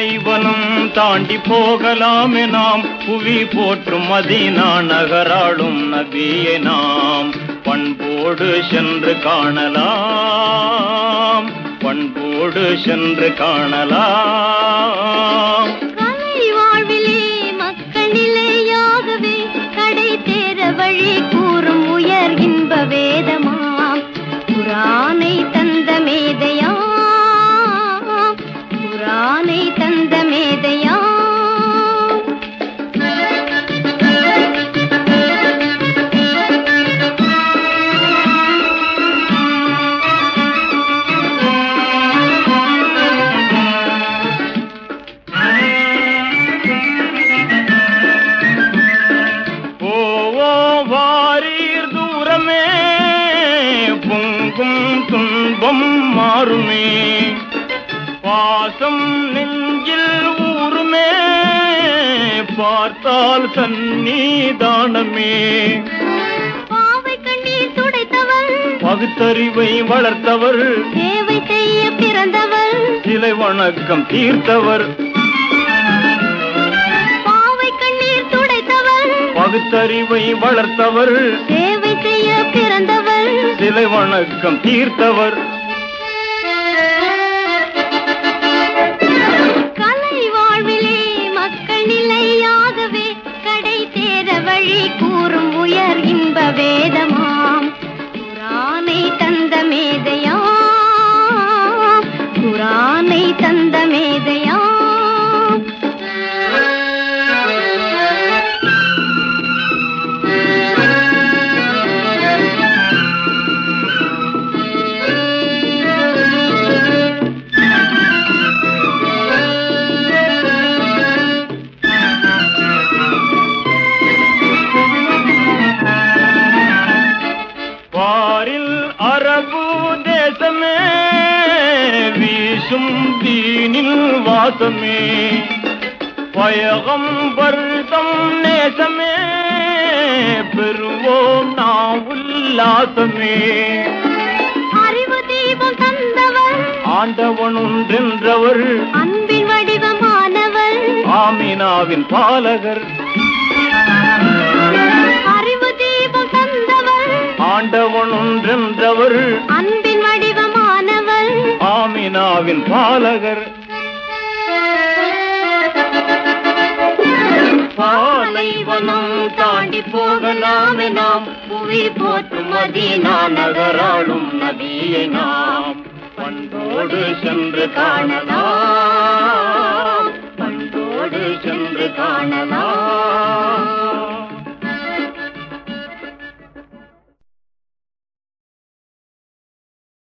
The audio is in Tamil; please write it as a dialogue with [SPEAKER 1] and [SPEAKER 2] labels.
[SPEAKER 1] பாலைவனம் தாண்டி போகலாமே நாம் புவி போற்றும் மதீனா நகராளும் நபியை நாம் பண்போடு சென்று காணலாம் பண்போடு சென்று காணலாம்
[SPEAKER 2] கலை வாழ்விலே மக்கள் நிலையாகவே கடை தேர வழி கூறும் உயர் இன்ப வேதமாம் குரானை தந்த மேதையாம் குரானை தந்த மேதையாம்
[SPEAKER 1] போவோம் வாரீர் தூரமே பொங்கும் துன்பம் மாறுமே பாசம் நெஞ்சில் ஊருமே பார்த்தால் சந்நிதானமே
[SPEAKER 2] பாவை கண்ணீர் துடைத்தவர்
[SPEAKER 1] பகுத்தறிவை வளர்த்தவர்
[SPEAKER 2] சேவை செய்ய பிறந்தவர்
[SPEAKER 1] சிலை வணக்கம் தீர்த்தவர்
[SPEAKER 2] பாவை கண்ணீர் துடைத்தவர்
[SPEAKER 1] பகுத்தறிவை வளர்த்தவர்
[SPEAKER 2] சேவை செய்ய பிறந்தவர்
[SPEAKER 1] சிலை வணக்கம் தீர்த்தவர்
[SPEAKER 2] கலை வாழ்விலே மக்கள் நிலையாகவே கடை தேர வழி கூறும் உயர் இன்ப வேதமாம் குரானை தந்த மேதையாம் குரானை தந்த மேதையாம்
[SPEAKER 1] பாரில் அரபு தேசமே வீசும் தீனில் வாசமே பயகம் வருதம் நேசமே பெறுவோம் நாம் உல்லாசமே
[SPEAKER 2] அறிவு தீபம் தந்தவர்
[SPEAKER 1] ஆண்டவன் ஒன்றென்றவர்
[SPEAKER 2] அன்பின் வடிவமானவர்
[SPEAKER 1] ஆமினாவின் பாலகர்
[SPEAKER 2] அறிவு தீபம் தந்தவர்
[SPEAKER 1] ஆண்டவன் ஒன்றென்றவர்
[SPEAKER 2] அன்பின் வடிவமானவர்
[SPEAKER 1] ஆமினாவின் பாலகர் பாலைவனம் தாண்டி போகலாமே நாம் புவி போற்றும் மதீனா நகராளும் நபியை நாம் பண்போடு சென்று காணலாம் பண்போடு சென்று காணலாம்